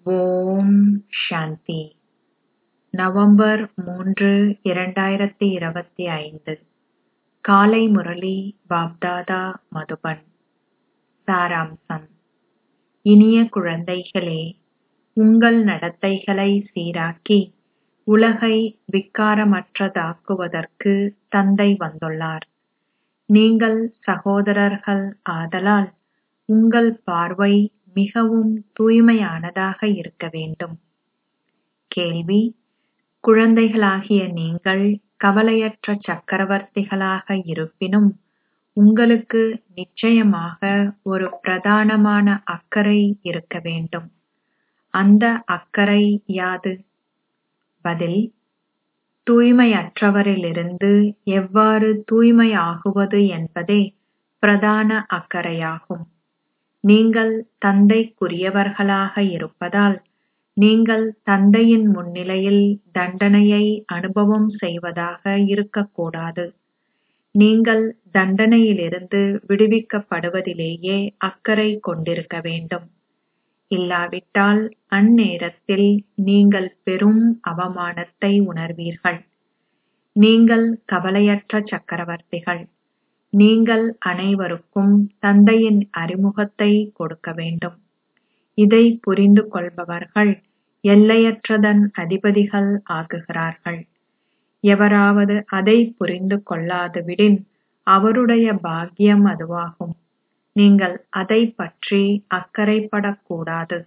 ஓம் சாந்தி November மூன்று இரண்டாயிரத்தி இருபத்தி ஐந்து காலை முரளி பாப்தாதா மதுபன் சாராம்சம் இனிய குழந்தைகளே உங்கள் நடத்தைகளை சீராக்கி உலகை விக்காரமற்றதாக்குவதற்கு தந்தை வந்துள்ளார் நீங்கள் சகோதரர்கள் ஆதலால் உங்கள் பார்வை மிகவும் தூய்மையானதாக இருக்க வேண்டும் கேள்வி குழந்தைகளாகிய நீங்கள் கவலையற்ற சக்கரவர்த்திகளாக இருப்பினும் உங்களுக்கு நிச்சயமாக ஒரு பிரதானமான அக்கறை இருக்க வேண்டும் அந்த அக்கறை யாது பதில் தூய்மையற்றவரிலிருந்து எவ்வாறு தூய்மையாகுவது என்பதே பிரதான அக்கறையாகும் நீங்கள் தந்தைக்குரியவர்களாக இருப்பதால் நீங்கள் தந்தையின் முன்னிலையில் தண்டனையை அனுபவம் செய்வதாக இருக்கக்கூடாது நீங்கள் தண்டனையிலிருந்து விடுவிக்கப்படுவதிலேயே அக்கறை கொண்டிருக்க வேண்டும் இல்லாவிட்டால் அந்நேரத்தில் நீங்கள் பெரும் அவமானத்தை உணர்வீர்கள் நீங்கள் கவலையற்ற சக்கரவர்த்திகள் நீங்கள் அனைவருக்கும் தந்தையின் அறிமுகத்தை கொடுக்க வேண்டும் இதை புரிந்து கொள்பவர்கள் எல்லையற்றதன் அதிபதிகள் ஆகுகிறார்கள் எவராவது அதை புரிந்து கொள்ளாதுவிடின் அவருடைய பாக்கியம் அதுவாகும் நீங்கள் அதை பற்றி அக்கறைப்படக்கூடாது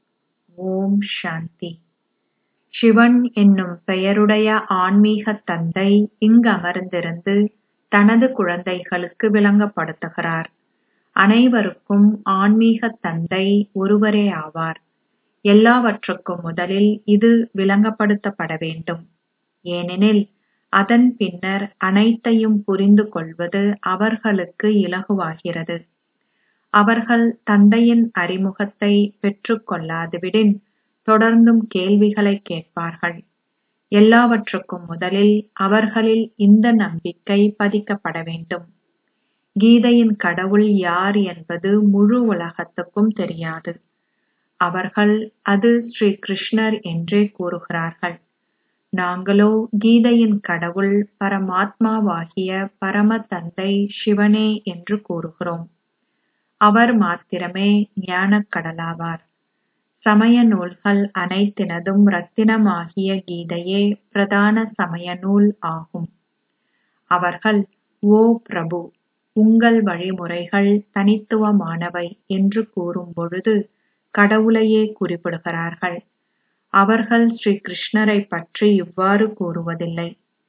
ஓம் சாந்தி சிவன் என்னும் பெயருடைய ஆன்மீக தந்தை இங்கு அமர்ந்திருந்து தனது குழந்தைகளுக்கு விளங்கப்படுத்துகிறார் அனைவருக்கும் ஆன்மீக தந்தை ஒருவரே ஆவார் எல்லாவற்றுக்கும் முதலில் இது விளங்கப்படுத்தப்பட வேண்டும் ஏனெனில் அதன் பின்னர் அனைத்தையும் புரிந்து கொள்வது அவர்களுக்கு இலகுவாகிறது அவர்கள் தந்தையின் அறிமுகத்தை பெற்றுக் கொள்ளாதுவிடின் தொடர்ந்தும் கேள்விகளை கேட்பார்கள் எல்லாவற்றுக்கும் முதலில் அவர்களில் இந்த நம்பிக்கை பதிக்கப்பட வேண்டும் கீதையின் கடவுள் யார் என்பது முழு உலகத்துக்கும் தெரியாது அவர்கள் அது ஸ்ரீ கிருஷ்ணர் என்றே கூறுகிறார்கள் நாங்களோ கீதையின் கடவுள் பரமாத்மாவாகிய பரம தந்தை சிவனே என்று கூறுகிறோம் அவர் மாத்திரமே ஞானக் கடலாவார் சமய நூல்கள் அனைத்தினதும் ரத்தினமாகிய கீதையே பிரதான சமய நூல் ஆகும் அவர்கள் ஓ பிரபு உங்கள் வழிமுறைகள் தனித்துவமானவை என்று கூறும் பொழுது கடவுளையே குறிப்பிடுகிறார்கள் அவர்கள் ஸ்ரீ கிருஷ்ணரை பற்றி இவ்வாறு கூறுவதில்லை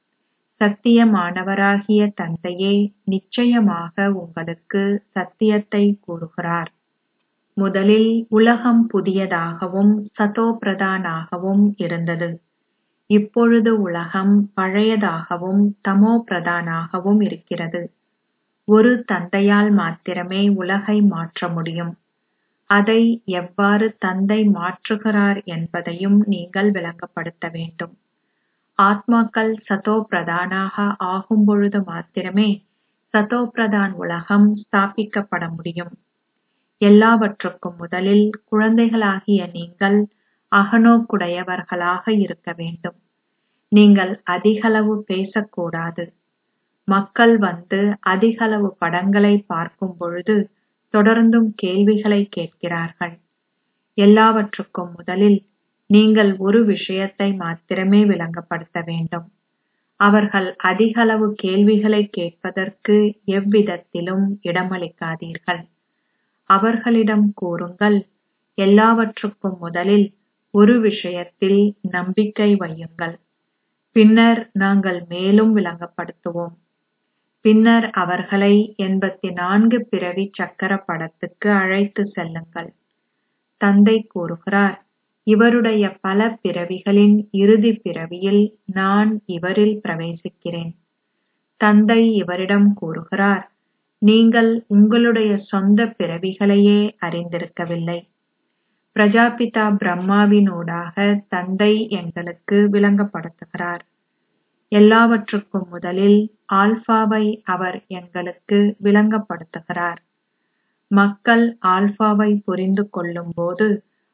சத்தியமானவராகிய தந்தையே நிச்சயமாக உங்களுக்கு சத்தியத்தை கூறுகிறார் முதலில் உலகம் புதியதாகவும் சதோபிரதானாகவும் இருந்தது இப்பொழுது உலகம் பழையதாகவும் தமோ பிரதானாகவும் இருக்கிறது ஒரு தந்தையால் மாத்திரமே உலகை மாற்ற முடியும் அதை எவ்வாறு தந்தை மாற்றுகிறார் என்பதையும் நீங்கள் விளங்கப்படுத்த வேண்டும் ஆத்மாக்கள் சதோ பிரதானாக ஆகும் பொழுது மாத்திரமே சதோ பிரதான் உலகம் ஸ்தாபிக்கப்பட முடியும் எல்லாவற்றுக்கும் முதலில் குழந்தைகளாகிய நீங்கள் அகநோக்குடையவர்களாக இருக்க வேண்டும் நீங்கள் அதிகளவு பேசக்கூடாது மக்கள் வந்து அதிகளவு படங்களை பார்க்கும் பொழுது தொடர்ந்தும் கேள்விகளை கேட்கிறார்கள் எல்லாவற்றுக்கும் முதலில் நீங்கள் ஒரு விஷயத்தை மாத்திரமே விளங்கப்படுத்த வேண்டும் அவர்கள் அதிகளவு கேள்விகளை கேட்பதற்கு எவ்விதத்திலும் இடமளிக்காதீர்கள் அவர்களிடம் கூறுங்கள் எல்லாவற்றுக்கும் முதலில் ஒரு விஷயத்தில் நம்பிக்கை வையுங்கள் பின்னர் நாங்கள் மேலும் விளங்கப்படுத்துவோம் பின்னர் அவர்களை எண்பத்தி நான்கு பிறவி சக்கர படத்துக்கு அழைத்து செல்லுங்கள் தந்தை கூறுகிறார் இவருடைய பல பிறவிகளின் இறுதி பிறவியில் நான் இவரில் பிரவேசிக்கிறேன் தந்தை இவரிடம் கூறுகிறார் நீங்கள் உங்களுடைய சொந்த பிறவிகளையே அறிந்திருக்கவில்லை பிரஜாபிதா பிரம்மாவினூடாக தந்தை எங்களுக்கு விளங்கப்படுத்துகிறார் எல்லாவற்றுக்கும் முதலில் ஆல்பாவை அவர் எங்களுக்கு விளங்கப்படுத்துகிறார் மக்கள் ஆல்பாவை புரிந்து கொள்ளும்போது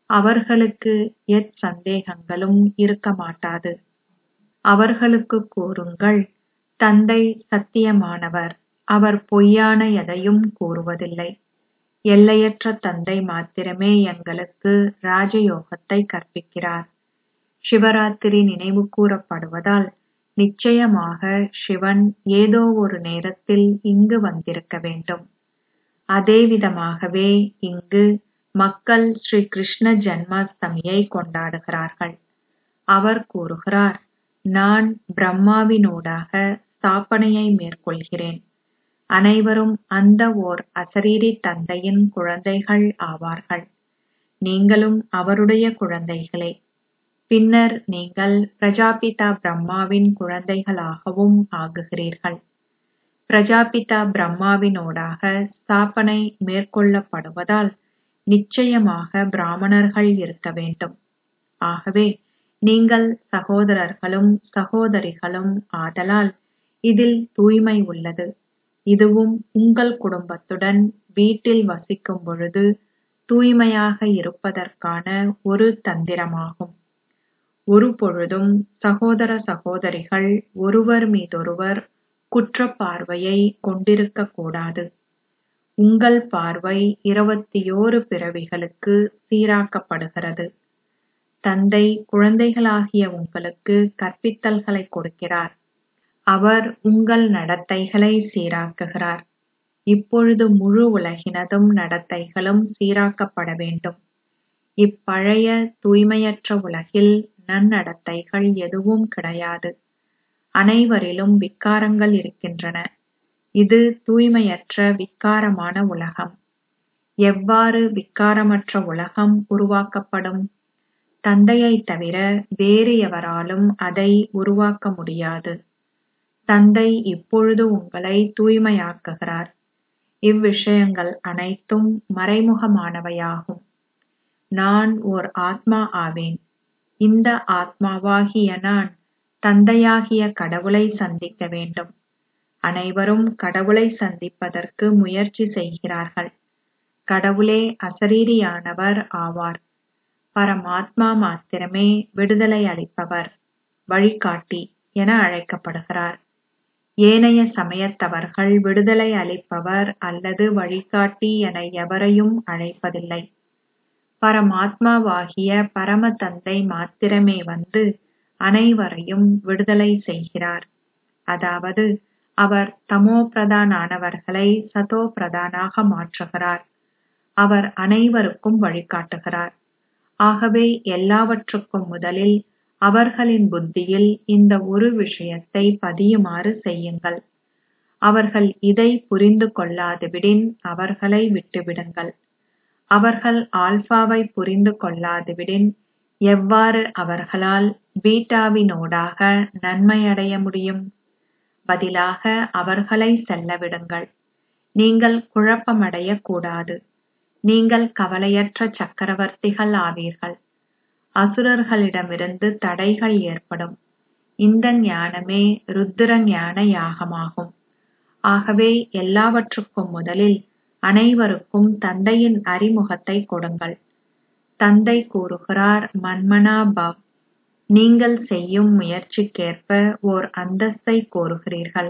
அவர்களுக்கு எச்சந்தேகங்களும் இருக்க மாட்டாது அவர்களுக்கு கூறுங்கள் தந்தை சத்தியமானவர் அவர் பொய்யான எதையும் கூறுவதில்லை எல்லையற்ற தந்தை மாத்திரமே எங்களுக்கு ராஜயோகத்தை கற்பிக்கிறார் சிவராத்திரி நினைவு கூறப்படுவதால் நிச்சயமாக சிவன் ஏதோ ஒரு நேரத்தில் இங்கு வந்திருக்க வேண்டும் அதே விதமாகவே இங்கு மக்கள் ஸ்ரீ கிருஷ்ண ஜன்மாஷ்டமியை கொண்டாடுகிறார்கள் அவர் கூறுகிறார் நான் பிரம்மாவினூடாக ஸ்தாபனையை மேற்கொள்கிறேன் அனைவரும் அந்த ஓர் அசரீரி தந்தையின் குழந்தைகள் ஆவார்கள் நீங்களும் அவருடைய குழந்தைகளே பின்னர் நீங்கள் பிரஜாபிதா பிரம்மாவின் குழந்தைகளாகவும் ஆகுகிறீர்கள் பிரஜாபிதா பிரம்மாவினோடாக ஸ்தாபனை மேற்கொள்ளப்படுவதால் நிச்சயமாக பிராமணர்கள் இருக்க வேண்டும் ஆகவே நீங்கள் சகோதரர்களும் சகோதரிகளும் ஆதலால் இதில் தூய்மை உள்ளது இதுவும் உங்கள் குடும்பத்துடன் வீட்டில் வசிக்கும் பொழுது தூய்மையாக இருப்பதற்கான ஒரு தந்திரமாகும் ஒரு பொழுதும் சகோதர சகோதரிகள் ஒருவர் மீதொருவர் குற்ற பார்வையை கொண்டிருக்க கூடாது உங்கள் பார்வை இருபத்தியோரு பிறவிகளுக்கு சீராக்கப்படுகிறது தந்தை குழந்தைகளாகிய உங்களுக்கு கற்பித்தல்களை கொடுக்கிறார் அவர் உங்கள் நடத்தைகளை சீராக்குகிறார் இப்பொழுது முழு உலகினதும் நடத்தைகளும் சீராக்கப்பட வேண்டும் இப்பழைய தூய்மையற்ற உலகில் நன்னடத்தைகள் எதுவும் கிடையாது அனைவரிலும் விக்காரங்கள் இருக்கின்றன இது தூய்மையற்ற விக்காரமான உலகம் எவ்வாறு விக்காரமற்ற உலகம் உருவாக்கப்படும் தந்தையை தவிர வேறு எவராலும் அதை உருவாக்க முடியாது தந்தை இப்பொழுது உங்களை தூய்மையாக்குகிறார் இவ்விஷயங்கள் அனைத்தும் மறைமுகமானவையாகும் நான் ஓர் ஆத்மா ஆவேன் இந்த ஆத்மாவாகிய நான் தந்தையாகிய கடவுளை சந்திக்க வேண்டும் அனைவரும் கடவுளை சந்திப்பதற்கு முயற்சி செய்கிறார்கள் கடவுளே அசரீரியானவர் ஆவார் பரமாத்மா மாத்திரமே விடுதலை அளிப்பவர் வழிகாட்டி என அழைக்கப்படுகிறார் ஏனைய சமயத்தவர்கள் விடுதலை அளிப்பவர் அல்லது வழிகாட்டி என எவரையும் அழைப்பதில்லை பரமாத்மாவாகிய பரம தந்தை மாத்திரமே வந்து அனைவரையும் விடுதலை செய்கிறார் அதாவது அவர் தமோ பிரதானானவர்களை சதோ பிரதானாக மாற்றுகிறார் அவர் அனைவருக்கும் வழிகாட்டுகிறார் ஆகவே எல்லாவற்றுக்கும் முதலில் அவர்களின் புத்தியில் இந்த ஒரு விஷயத்தை பதியுமாறு செய்யுங்கள் அவர்கள் இதை புரிந்து கொள்ளாதுவிடின் அவர்களை விட்டுவிடுங்கள் அவர்கள் ஆல்பாவை புரிந்து கொள்ளாதுவிடின் எவ்வாறு அவர்களால் பீட்டாவினோடாக நன்மையடைய முடியும் பதிலாக அவர்களை செல்லவிடுங்கள் நீங்கள் குழப்பமடையக் கூடாது நீங்கள் கவலையற்ற சக்கரவர்த்திகள் ஆவீர்கள் அசுரர்களிடமிருந்து தடைகள் ஏற்படும் இந்த ஞானமே ருத்திர ஞான யாகமாகும் ஆகவே எல்லாவற்றுக்கும் முதலில் அனைவருக்கும் தந்தையின் அறிமுகத்தை கொடுங்கள் தந்தை கூறுகிறார் மன்மனா பவ் நீங்கள் செய்யும் முயற்சிக்கேற்ப ஓர் அந்தஸ்தை கோருகிறீர்கள்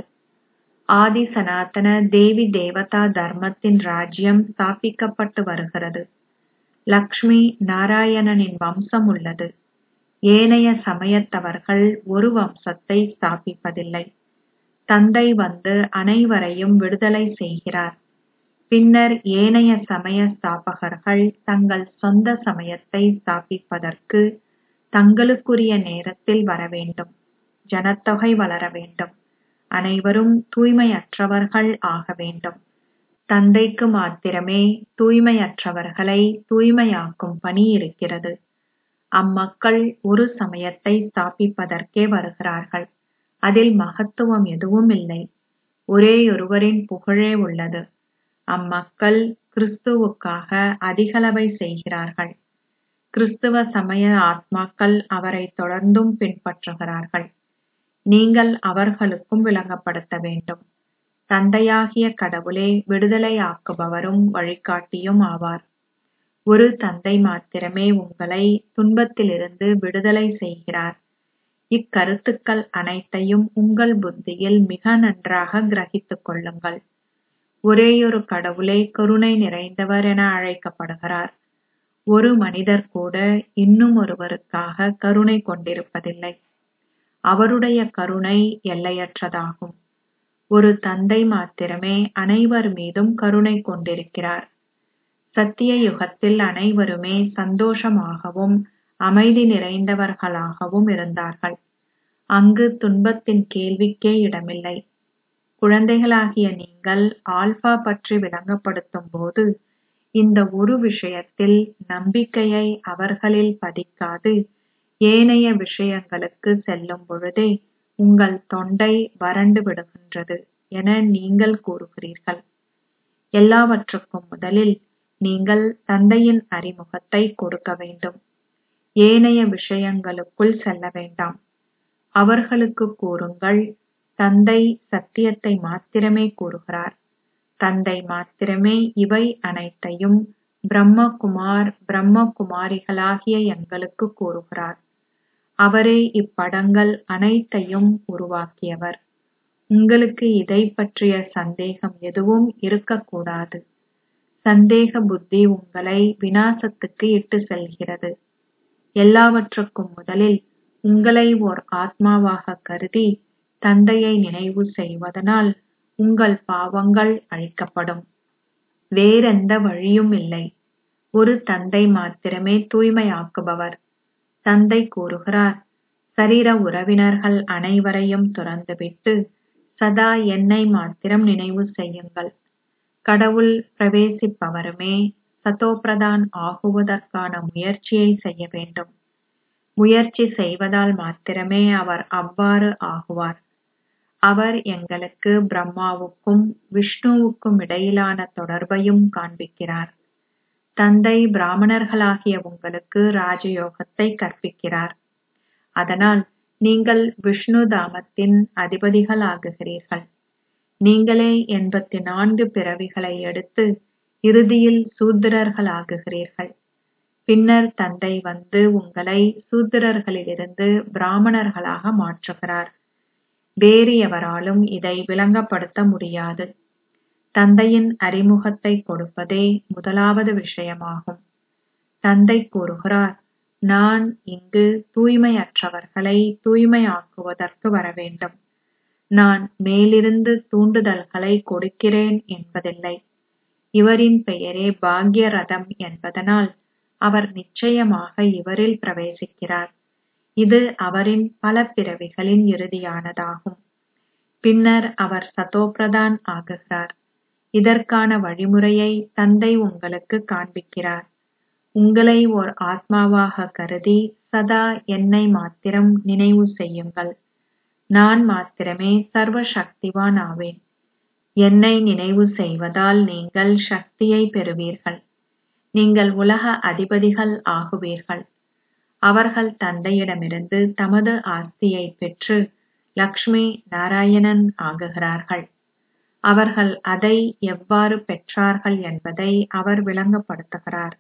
ஆதி சனாதன தேவி தேவதா தர்மத்தின் ராஜ்யம் ஸ்தாபிக்கப்பட்டு வருகிறது லக்ஷ்மி நாராயணனின் வம்சம் உள்ளது ஏனைய சமயத்தவர்கள் ஒரு வம்சத்தை ஸ்தாபிப்பதில்லை தந்தை வந்து அனைவரையும் விடுதலை செய்கிறார் பின்னர் ஏனைய சமய ஸ்தாபகர்கள் தங்கள் சொந்த சமயத்தை ஸ்தாபிப்பதற்கு தங்களுக்குரிய நேரத்தில் வர வேண்டும் ஜனத்தொகை வளர வேண்டும் அனைவரும் தூய்மையற்றவர்கள் ஆக வேண்டும் தந்தைக்கு மாத்திரமே தூய்மையற்றவர்களை தூய்மையாக்கும் பணி இருக்கிறது அம்மக்கள் ஒரு சமயத்தை ஸ்தாபிப்பதற்கே வருகிறார்கள் அதில் மகத்துவம் எதுவும் இல்லை ஒரேயொருவரின் புகழே உள்ளது அம்மக்கள் கிறிஸ்துவுக்காக அதிகளவை செய்கிறார்கள் கிறிஸ்துவ சமய ஆத்மாக்கள் அவரை தொடர்ந்தும் பின்பற்றுகிறார்கள் நீங்கள் அவர்களுக்கும் விளங்கப்படுத்த வேண்டும் தந்தையாகிய கடவுளே விடுதலை ஆக்குபவரும் வழிகாட்டியும் ஆவார் ஒரு தந்தை மாத்திரமே உங்களை துன்பத்திலிருந்து விடுதலை செய்கிறார் இக்கருத்துக்கள் அனைத்தையும் உங்கள் புத்தியில் மிக நன்றாக கிரகித்துக் கொள்ளுங்கள் ஒரேயொரு கடவுளே கருணை நிறைந்தவர் என அழைக்கப்படுகிறார் ஒரு மனிதர் கூட இன்னும் ஒருவருக்காக கருணை கொண்டிருப்பதில்லை அவருடைய கருணை எல்லையற்றதாகும் ஒரு தந்தை மாத்திரமே அனைவர் மீதும் கருணை கொண்டிருக்கிறார் சத்திய யுகத்தில் அனைவருமே சந்தோஷமாகவும் அமைதி நிறைந்தவர்களாகவும் இருந்தார்கள் அங்கு துன்பத்தின் கேள்விக்கே இடமில்லை குழந்தைகளாகிய நீங்கள் ஆல்பா பற்றி விளங்கப்படுத்தும் போது இந்த ஒரு விஷயத்தில் நம்பிக்கையை அவர்களில் பதிக்காது ஏனைய விஷயங்களுக்கு செல்லும் பொழுதே உங்கள் தொண்டை வறண்டு விடுகின்றது என நீங்கள் கூறுகிறீர்கள் எல்லாவற்றுக்கும் முதலில் நீங்கள் தந்தையின் அறிமுகத்தை கொடுக்க வேண்டும் ஏனைய விஷயங்களுக்குள் செல்ல வேண்டாம் அவர்களுக்கு கூறுங்கள் தந்தை சத்தியத்தை மாத்திரமே கூறுகிறார் தந்தை மாத்திரமே இவை அனைத்தையும் பிரம்மகுமார் பிரம்மகுமாரிகளாகிய எங்களுக்கு கூறுகிறார் அவரே இப்படங்கள் அனைத்தையும் உருவாக்கியவர் உங்களுக்கு இதை பற்றிய சந்தேகம் எதுவும் இருக்கக்கூடாது சந்தேக புத்தி உங்களை வினாசத்துக்கு இட்டு செல்கிறது எல்லாவற்றுக்கும் முதலில் உங்களை ஓர் ஆத்மாவாக கருதி தந்தையை நினைவு செய்வதனால் உங்கள் பாவங்கள் அழிக்கப்படும் வேறெந்த வழியும் இல்லை ஒரு தந்தை மாத்திரமே தூய்மையாக்குபவர் தந்தை கூறுகிறார் சரீர உறவினர்கள் அனைவரையும் துறந்துவிட்டு சதா என்னை மாத்திரம் நினைவு செய்யுங்கள் கடவுள் பிரவேசிப்பவருமே சதோபிரதான் ஆகுவதற்கான முயற்சியை செய்ய வேண்டும் முயற்சி செய்வதால் மாத்திரமே அவர் அவ்வாறு ஆகுவார் அவர் எங்களுக்கு பிரம்மாவுக்கும் விஷ்ணுவுக்கும் இடையிலான தொடர்பையும் காண்பிக்கிறார் தந்தை பிராமணர்களாகிய உங்களுக்கு ராஜயோகத்தை கற்பிக்கிறார் அதனால் நீங்கள் விஷ்ணு தாமத்தின் அதிபதிகளாகுகிறீர்கள் நீங்களே எண்பத்தி நான்கு பிறவிகளை எடுத்து இறுதியில் சூத்திரர்களாகுகிறீர்கள் பின்னர் தந்தை வந்து உங்களை சூத்திரர்களிலிருந்து பிராமணர்களாக மாற்றுகிறார் வேறு எவராலும் இதை விளங்கப்படுத்த முடியாது தந்தையின் அறிமுகத்தை கொடுப்பதே முதலாவது விஷயமாகும் தந்தை கூறுகிறார் நான் இங்கு தூய்மையற்றவர்களை தூய்மையாக்குவதற்கு வரவேண்டும் நான் மேலிருந்து தூண்டுதல்களை கொடுக்கிறேன் என்பதில்லை இவரின் பெயரே பாக்ய ரதம் என்பதனால் அவர் நிச்சயமாக இவரில் பிரவேசிக்கிறார் இது அவரின் பல பிறவிகளின் இறுதியானதாகும் பின்னர் அவர் சதோபிரதான் ஆகுகிறார் இதற்கான வழிமுறையை தந்தை உங்களுக்கு காண்பிக்கிறார் உங்களை ஓர் ஆத்மாவாக கருதி சதா என்னை மாத்திரம் நினைவு செய்யுங்கள் நான் மாத்திரமே சர்வ சக்திவான் ஆவேன் என்னை நினைவு செய்வதால் நீங்கள் சக்தியை பெறுவீர்கள் நீங்கள் உலக அதிபதிகள் ஆகுவீர்கள் அவர்கள் தந்தையிடமிருந்து தமது ஆஸ்தியை பெற்று லக்ஷ்மி நாராயணன் ஆகுகிறார்கள் அவர்கள் அதை எவ்வாறு பெற்றார்கள் என்பதை அவர் விளங்கப்படுத்துகிறார்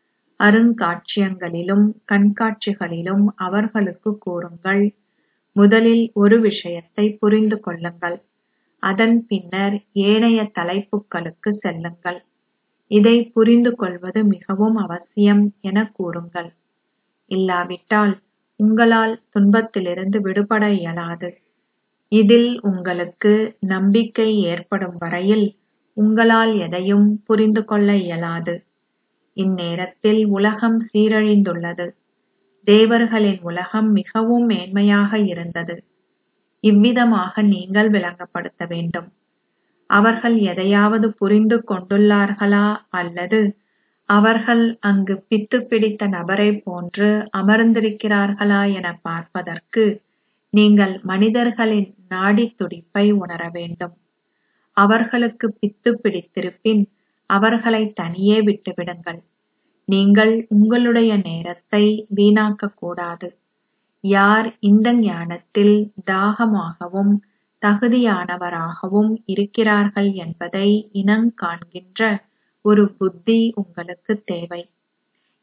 அருங்காட்சியங்களிலும் கண்காட்சிகளிலும் அவர்களுக்கு கூறுங்கள் முதலில் ஒரு விஷயத்தை புரிந்து கொள்ளுங்கள் அதன் பின்னர் ஏனைய தலைப்புகளுக்கு செல்லுங்கள் இதை புரிந்து கொள்வது மிகவும் அவசியம் என கூறுங்கள் இல்லாவிட்டால் உங்களால் துன்பத்திலிருந்து விடுபட இயலாது இதில் உங்களுக்கு நம்பிக்கை ஏற்படும் வரையில் உங்களால் எதையும் புரிந்து கொள்ள இயலாது இந்நேரத்தில் உலகம் சீரழிந்துள்ளது தேவர்களின் உலகம் மிகவும் மேன்மையாக இருந்தது இவ்விதமாக நீங்கள் விளங்கப்படுத்த வேண்டும் அவர்கள் எதையாவது புரிந்து கொண்டுள்ளார்களா அல்லது அவர்கள் அங்கு பித்து பிடித்த நபரைப் போன்று அமர்ந்திருக்கிறார்களா என பார்ப்பதற்கு நீங்கள் மனிதர்களின் நாடித் துடிப்பை உணர வேண்டும் அவர்களுக்கு பித்து பிடித்திருப்பின் அவர்களை தனியே விட்டுவிடுங்கள் நீங்கள் உங்களுடைய நேரத்தை வீணாக்கக் கூடாது யார் இந்த ஞானத்தில் தாகமாகவும் தகுதியானவராகவும் இருக்கிறார்கள் என்பதை இனங்காண்கின்ற ஒரு புத்தி உங்களுக்கு தேவை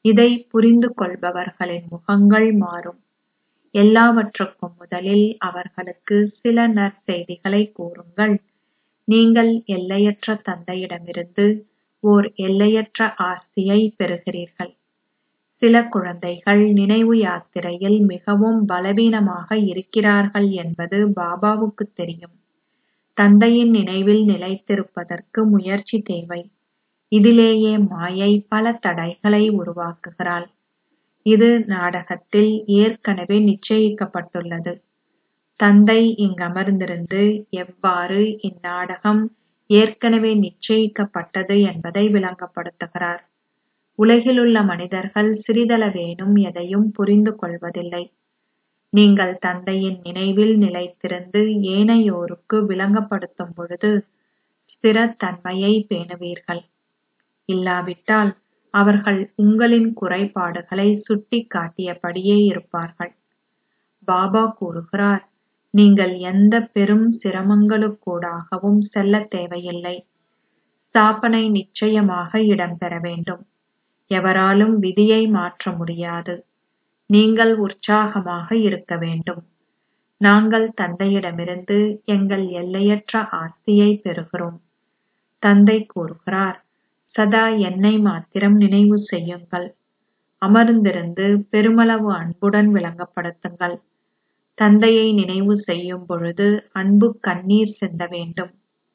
இதை புரிந்து கொள்பவர்களின் முகங்கள் மாறும் எல்லாவற்றுக்கும் முதலில் அவர்களுக்கு சில நற்செய்திகளை கூறுங்கள் நீங்கள் எல்லையற்ற தந்தையிடமிருந்து ஓர் எல்லையற்ற ஆஸ்தியை பெறுகிறீர்கள் சில குழந்தைகள் நினைவு யாத்திரையில் மிகவும் பலவீனமாக இருக்கிறார்கள் என்பது பாபாவுக்கு தெரியும் தந்தையின் நினைவில் நிலைத்திருப்பதற்கு முயற்சி தேவை இதிலேயே மாயை பல தடைகளை உருவாக்குகிறாள் இது நாடகத்தில் ஏற்கனவே நிச்சயிக்கப்பட்டுள்ளது தந்தை இங்கமர்ந்திருந்து எவ்வாறு இந்நாடகம் ஏற்கனவே நிச்சயிக்கப்பட்டது என்பதை விளங்கப்படுத்துகிறார் உலகிலுள்ள மனிதர்கள் சிறிதளவேனும் எதையும் புரிந்து கொள்வதில்லை நீங்கள் தந்தையின் நினைவில் நிலைத்திருந்து ஏனையோருக்கு விளங்கப்படுத்தும் பொழுது ஸ்திரத்தன்மையை பேணுவீர்கள் இல்லாவிட்டால் அவர்கள் உங்களின் குறைபாடுகளை சுட்டிக் காட்டியபடியே இருப்பார்கள் பாபா கூறுகிறார் நீங்கள் எந்த பெரும் சிரமங்களுக்கூடாகவும் செல்லத் தேவையில்லை ஸ்தாபனை நிச்சயமாக இடம்பெற வேண்டும் எவராலும் விதியை மாற்ற முடியாது நீங்கள் உற்சாகமாக இருக்க வேண்டும் நாங்கள் தந்தையிடமிருந்து எங்கள் எல்லையற்ற ஆஸ்தியை பெறுகிறோம் தந்தை கூறுகிறார் சதா என்னை மாத்திரம் நினைவு செய்யுங்கள் அமர்ந்திருந்து பெருமளவு அன்புடன் விளங்கப்படுத்துங்கள் தந்தையை நினைவு செய்யும் பொழுது அன்பு கண்ணீர் சிந்த வேண்டும்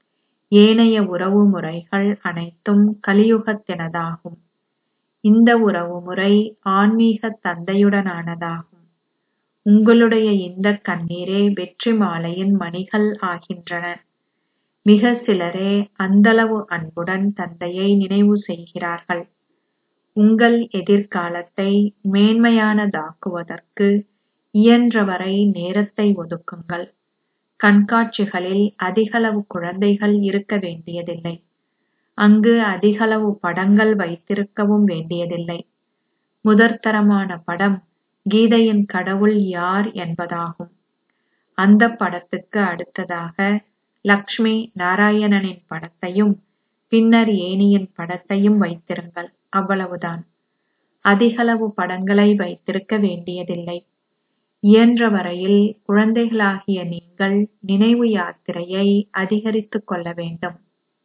ஏனைய உறவு முறைகள் அனைத்தும் கலியுகத்தினதாகும் இந்த உறவு முறை ஆன்மீக தந்தையுடனானதாகும் உங்களுடைய இந்த கண்ணீரே வெற்றி மாலையின் மணிகள் ஆகின்றன மிக சிலரே அந்தளவு அன்புடன் தந்தையை நினைவு செய்கிறார்கள் உங்கள் எதிர்காலத்தை மேன்மையானதாக்குவதற்கு இயன்றவரை நேரத்தை ஒதுக்குங்கள் கண்காட்சிகளில் அதிகளவு குழந்தைகள் இருக்க வேண்டியதில்லை அங்கு அதிகளவு படங்கள் வைத்திருக்கவும் வேண்டியதில்லை முதற்தரமான படம் கீதையின் கடவுள் யார் என்பதாகும் அந்த படத்துக்கு அடுத்ததாக லக்ஷ்மி நாராயணனின் படத்தையும் பின்னர் ஏனியின் படத்தையும் வைத்திருங்கள் அவ்வளவுதான் அதிகளவு படங்களை வைத்திருக்க வேண்டியதில்லை இயன்ற வரையில் குழந்தைகளாகிய நீங்கள் நினைவு யாத்திரையை அதிகரித்துக் கொள்ள வேண்டும்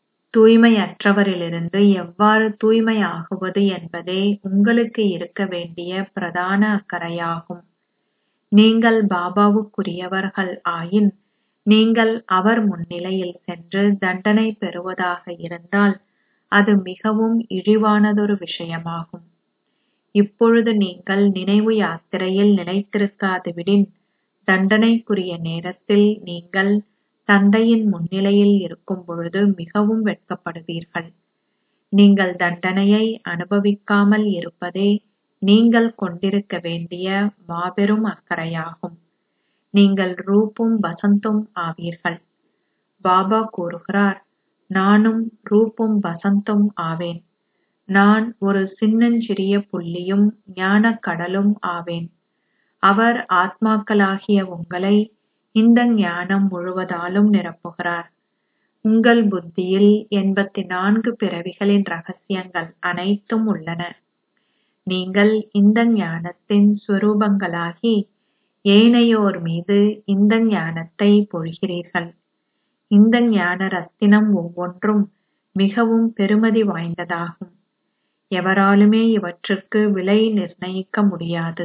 தூய்மையற்றவரிலிருந்து எவ்வாறு தூய்மையாகுவது என்பதே உங்களுக்கு இருக்க வேண்டிய பிரதான அக்கறையாகும் நீங்கள் பாபாவுக்குரியவர்கள் ஆயின் நீங்கள் அவர் முன்னிலையில் சென்று தண்டனை பெறுவதாக இருந்தால் அது மிகவும் இழிவானதொரு விஷயமாகும் இப்பொழுது நீங்கள் நினைவு யாத்திரையில் நிலைத்திருக்காதுவிடின் தண்டனைக்குரிய நேரத்தில் நீங்கள் தந்தையின் முன்னிலையில் இருக்கும் பொழுது மிகவும் வெட்கப்படுவீர்கள் நீங்கள் தண்டனையை அனுபவிக்காமல் இருப்பதே நீங்கள் கொண்டிருக்க வேண்டிய மாபெரும் அக்கறையாகும் நீங்கள் ரூப்பும் வசந்தும் ஆவீர்கள் பாபா கூறுகிறார் நானும் ரூப்பும் வசந்தும் ஆவேன் நான் ஒரு சின்னஞ்சிறிய புள்ளியும் ஞானக் கடலும் ஆவேன் அவர் ஆத்மாக்களாகிய உங்களை இந்த ஞானம் முழுவதாலும் நிரப்புகிறார் உங்கள் புத்தியில் எண்பத்தி நான்கு பிறவிகளின் ரகசியங்கள் அனைத்தும் உள்ளன நீங்கள் இந்த ஞானத்தின் ஸ்வரூபங்களாகி ஏனையோர் மீது இந்த ஞானத்தை பொழிகிறீர்கள் இந்த ஞான ரத்தினம் ஒவ்வொன்றும் மிகவும் பெருமதி வாய்ந்ததாகும் எவராலுமே இவற்றுக்கு விலை நிர்ணயிக்க முடியாது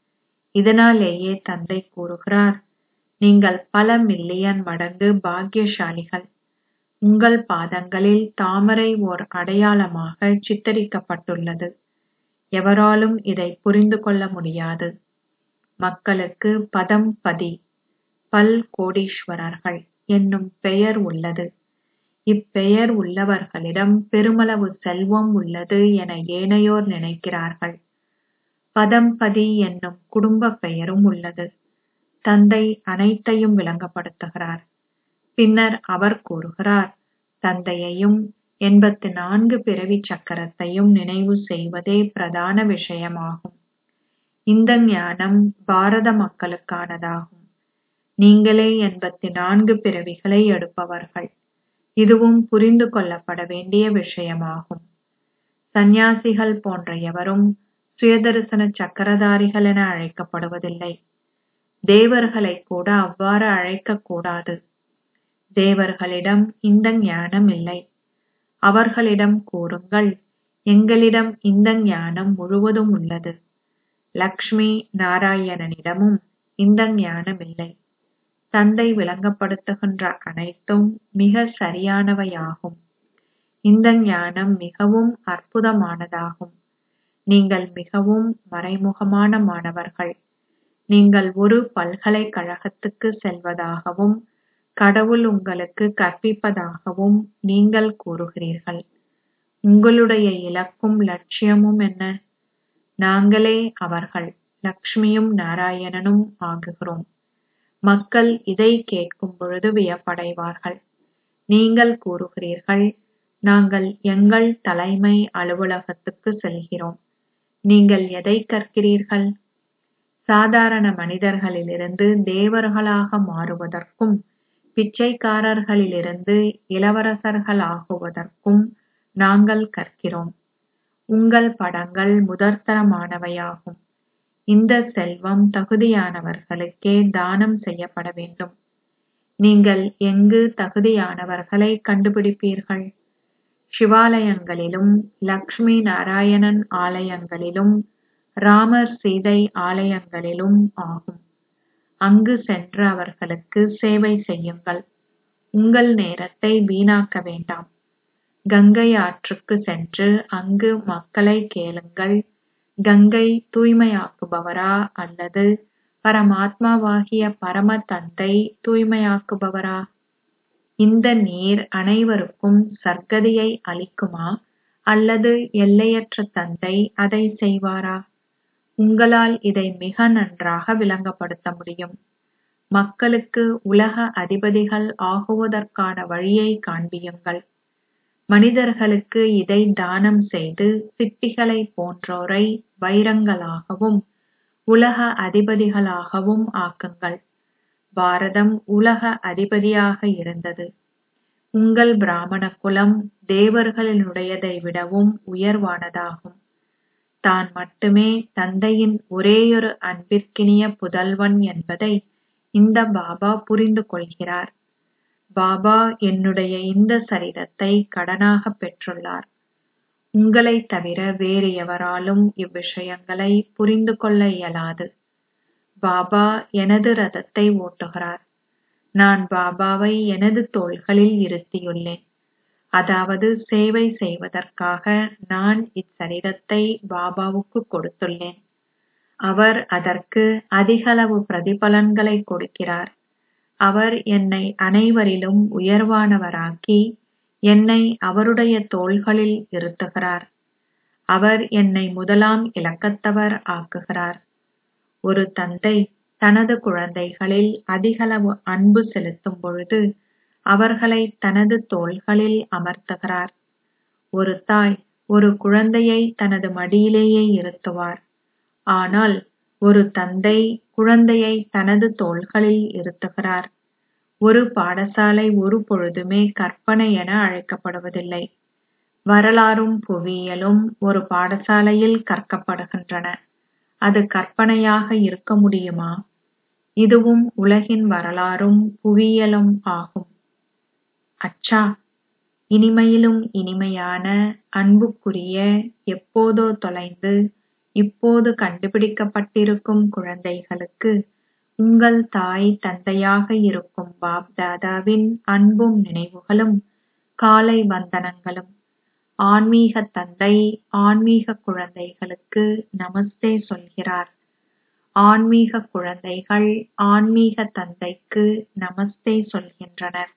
இதனாலேயே தந்தை கூறுகிறார் நீங்கள் பல மில்லியன் மடங்கு பாக்கியசாலிகள் உங்கள் பாதங்களில் தாமரை ஓர் அடையாளமாக சித்தரிக்கப்பட்டுள்ளது எவராலும் இதை புரிந்து கொள்ள முடியாது மக்களுக்கு பதம் பதி பல் கோடீஸ்வரர்கள் என்னும் பெயர் உள்ளது இப்பெயர் உள்ளவர்களிடம் பெருமளவு செல்வம் உள்ளது என ஏனையோர் நினைக்கிறார்கள் பதம்பதி என்னும் குடும்ப பெயரும் உள்ளது தந்தை அனைத்தையும் விளங்கப்படுத்துகிறார் பின்னர் அவர் கூறுகிறார் தந்தையையும் எண்பத்து நான்கு பிறவி சக்கரத்தையும் நினைவு செய்வதே பிரதான விஷயமாகும் இந்த ஞானம் பாரத மக்களுக்கானதாகும் நீங்களே எண்பத்தி நான்கு பிறவிகளை எடுப்பவர்கள் இதுவும் புரிந்து கொள்ளப்பட வேண்டிய விஷயமாகும் சந்நியாசிகள் போன்ற எவரும் சுயதரிசன சக்கரதாரிகள் என அழைக்கப்படுவதில்லை தேவர்களை கூட அவ்வாறு அழைக்கக் கூடாது தேவர்களிடம் இந்த ஞானம் இல்லை அவர்களிடம் கூறுங்கள் எங்களிடம் இந்த ஞானம் முழுவதும் உள்ளது லக்ஷ்மி நாராயணனிடமும் இந்த ஞானம் இல்லை தந்தை விளங்கப்படுத்துகின்ற அனைத்தும் மிக சரியானவையாகும் இந்த ஞானம் மிகவும் அற்புதமானதாகும் நீங்கள் மிகவும் மறைமுகமான மாணவர்கள் நீங்கள் ஒரு பல்கலைக்கழகத்துக்கு செல்வதாகவும் கடவுள் உங்களுக்கு கற்பிப்பதாகவும் நீங்கள் கூறுகிறீர்கள் உங்களுடைய இலக்கும் லட்சியமும் என்ன நாங்களே அவர்கள் லக்ஷ்மியும் நாராயணனும் ஆகுகிறோம் மக்கள் இதை கேட்கும் பொழுது வியப்படைவார்கள் நீங்கள் கூறுகிறீர்கள் நாங்கள் எங்கள் தலைமை அலுவலகத்துக்கு செல்கிறோம் நீங்கள் எதை கற்கிறீர்கள் சாதாரண மனிதர்களிலிருந்து தேவர்களாக மாறுவதற்கும் பிச்சைக்காரர்களிலிருந்து இளவரசர்களாகுவதற்கும் நாங்கள் கற்கிறோம் உங்கள் படங்கள் முதற்தரமானவையாகும் இந்த செல்வம் தகுதியானவர்களுக்கே தானம் செய்யப்பட வேண்டும் நீங்கள் எங்கு தகுதியானவர்களை கண்டுபிடிப்பீர்கள் சிவாலயங்களிலும் லக்ஷ்மி நாராயணன் ஆலயங்களிலும் ராமர் சீதை ஆலயங்களிலும் ஆகும் அங்கு சென்று அவர்களுக்கு சேவை செய்யுங்கள் உங்கள் நேரத்தை வீணாக்க வேண்டாம் கங்கை ஆற்றுக்கு சென்று அங்கு மக்களை கேளுங்கள் கங்கை தூய்மையாக்குபவரா அல்லது பரமாத்மாவாகிய பரம தந்தை தூய்மையாக்குபவரா இந்த நீர் அனைவருக்கும் சர்க்கதியை அளிக்குமா அல்லது எல்லையற்ற தந்தை அதை செய்வாரா உங்களால் இதை மிக நன்றாக விளங்கப்படுத்த முடியும் மக்களுக்கு உலக அதிபதிகள் ஆகுவதற்கான வழியை காண்பியுங்கள் மனிதர்களுக்கு இதை தானம் செய்து சிட்டிகளை போன்றோரை வைரங்களாகவும் உலக அதிபதிகளாகவும் ஆக்குங்கள் பாரதம் உலக அதிபதியாக இருந்தது உங்கள் பிராமண குலம் தேவர்களினுடையதை விடவும் உயர்வானதாகும் தான் மட்டுமே தந்தையின் ஒரேயொரு அன்பிற்கினிய புதல்வன் என்பதை இந்த பாபா புரிந்து கொள்கிறார் பாபா என்னுடைய இந்த சரீரத்தை கடனாக பெற்றுள்ளார் உங்களை தவிர வேறு எவராலும் இவ்விஷயங்களை புரிந்து கொள்ள இயலாது பாபா எனது ரதத்தை ஓட்டுகிறார் நான் பாபாவை எனது தோள்களில் இருத்தியுள்ளேன் அதாவது சேவை செய்வதற்காக நான் இச்சரீரத்தை பாபாவுக்கு கொடுத்துள்ளேன் அவர் அதற்கு அதிகளவு பிரதிபலன்களை கொடுக்கிறார் அவர் என்னை அனைவரிலும் உயர்வானவராக்கி என்னை அவருடைய தோள்களில் இருத்துகிறார் அவர் என்னை முதலாம் இலக்கத்தவர் ஆக்குகிறார் ஒரு தந்தை தனது குழந்தைகளில் அதிகளவு அன்பு செலுத்தும் பொழுது அவர்களை தனது தோள்களில் அமர்த்துகிறார் ஒரு தாய் ஒரு குழந்தையை தனது மடியிலேயே இருத்துவார் ஆனால் ஒரு தந்தை குழந்தையை தனது தோள்களில் இருத்துகிறார் ஒரு பாடசாலை ஒரு பொழுதுமே கற்பனை என அழைக்கப்படுவதில்லை வரலாறும் புவியியலும் ஒரு பாடசாலையில் கற்கப்படுகின்றன அது கற்பனையாக இருக்க முடியுமா இதுவும் உலகின் வரலாறும் புவியியலும் ஆகும் அச்சா இனிமையிலும் இனிமையான அன்புக்குரிய எப்போதோ தொலைந்து இப்போது கண்டுபிடிக்கப்பட்டிருக்கும் குழந்தைகளுக்கு உங்கள் தாய் தந்தையாக இருக்கும் பாப் தாதாவின் அன்பும் நினைவுகளும் காலை வந்தனங்களும் ஆன்மீக தந்தை ஆன்மீக குழந்தைகளுக்கு நமஸ்தே சொல்கிறார் ஆன்மீக குழந்தைகள் ஆன்மீக தந்தைக்கு நமஸ்தே சொல்கின்றனர்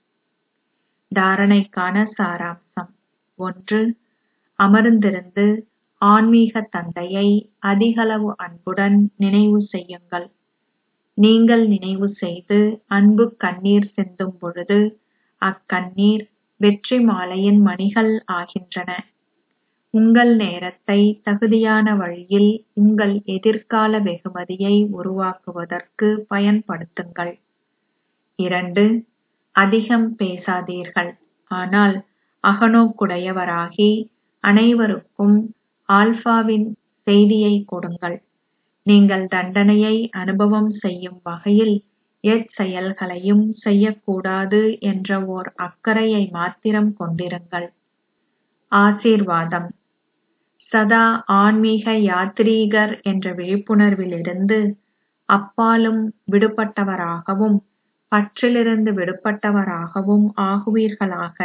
தாரணைக்கான சாராம்சம் ஒன்று அமர்ந்திருந்து ஆன்மீக தந்தையை அதிகளவு அன்புடன் நினைவு செய்யுங்கள் நீங்கள் நினைவு செய்து அன்பு கண்ணீர் சிந்தும் பொழுது அக்கண்ணீர் வெற்றி மாலையின் மணிகள் ஆகின்றன உங்கள் நேரத்தை தகுதியான வழியில் உங்கள் எதிர்கால வெகுமதியை உருவாக்குவதற்கு பயன்படுத்துங்கள் இரண்டு அதிகம் பேசாதீர்கள் ஆனால் அகநோக்குடையவராகி அனைவருக்கும் ஆல்பாவின் செய்தியை கொடுங்கள் நீங்கள் தண்டனையை அனுபவம் செய்யும் வகையில் எச்செயல்களையும் செய்யக்கூடாது என்ற ஓர் அக்கறையை மாத்திரம் கொண்டிருங்கள் ஆசீர்வாதம் சதா ஆன்மீக யாத்ரீகர் என்ற விழிப்புணர்விலிருந்து அப்பாலும் விடுபட்டவராகவும் பற்றிலிருந்து விடுபட்டவராகவும் ஆகுவீர்களாக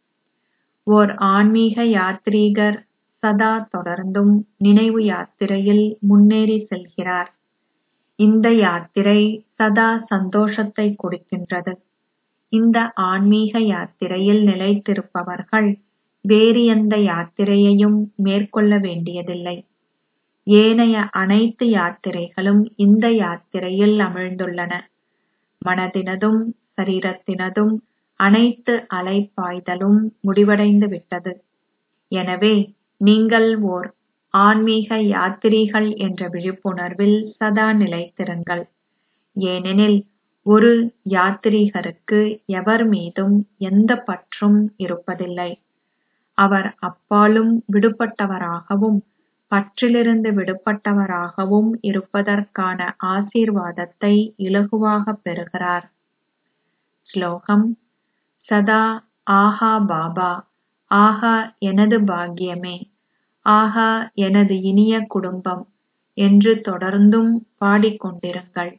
ஓர் ஆன்மீக யாத்ரீகர் சதா தொடர்ந்தும் நினைவு யாத்திரையில் முன்னேறி செல்கிறார் இந்த யாத்திரை சதா சந்தோஷத்தை கொடுக்கின்றது இந்த ஆன்மீக யாத்திரையில் நிலைத்திருப்பவர்கள் வேறு எந்த யாத்திரையையும் மேற்கொள்ள வேண்டியதில்லை ஏனைய அனைத்து யாத்திரைகளும் இந்த யாத்திரையில் அமிழ்ந்துள்ளன மனதினதும் சரீரத்தினதும் அனைத்து அலைப்பாய்தலும் முடிவடைந்து விட்டது எனவே நீங்கள் ஓர் ஆன்மீக யாத்திரிகள் என்ற விழிப்புணர்வில் சதா நிலைத்திருங்கள் ஏனெனில் ஒரு யாத்ரீகருக்கு எவர் மீதும் எந்த பற்றும் இருப்பதில்லை அவர் அப்பாலும் விடுபட்டவராகவும் பற்றிலிருந்து விடுபட்டவராகவும் இருப்பதற்கான ஆசீர்வாதத்தை இலகுவாக பெறுகிறார் ஸ்லோகம் சதா ஆஹா பாபா ஆஹா எனது பாக்கியமே ஆஹா எனது இனிய குடும்பம் என்று தொடர்ந்தும் பாடிக்கொண்டிருங்கள்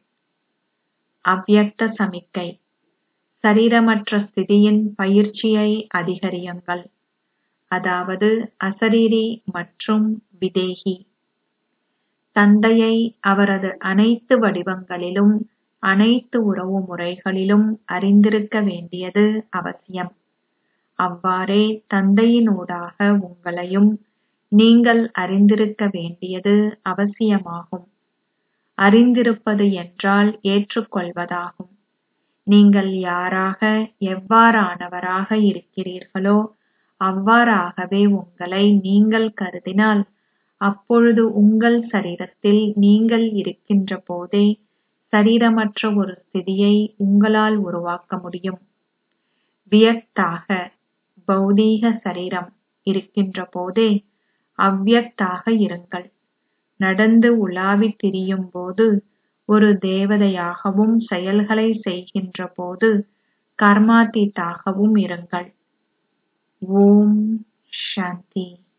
அவ்யக்த சமிக்கை சரீரமற்ற ஸ்திதியின் பயிற்சியை அதிகரியுங்கள் அதாவது அசரீரி மற்றும் விதேகி தந்தையை அவரது அனைத்து வடிவங்களிலும் அனைத்து உறவு முறைகளிலும் அறிந்திருக்க வேண்டியது அவசியம் அவ்வாறே தந்தையினூடாக உங்களையும் நீங்கள் அறிந்திருக்க வேண்டியது அவசியமாகும் அறிந்திருப்பது என்றால் ஏற்றுக்கொள்வதாகும் நீங்கள் யாராக எவ்வாறானவராக இருக்கிறீர்களோ அவ்வாறாகவே உங்களை நீங்கள் கருதினால் அப்பொழுது உங்கள் சரீரத்தில் நீங்கள் இருக்கின்ற போதே சரீரமற்ற ஒரு ஸ்திதியை உங்களால் உருவாக்க முடியும் வியக்தாக பௌதீக சரீரம் இருக்கின்ற போதே அவ்யக்தாக இருங்கள் நடந்து உலாவித் திரியும் போது ஒரு தேவதையாகவும் செயல்களை செய்கின்ற போது கர்மாதீத்தாகவும் இருங்கள் ஓம் சாந்தி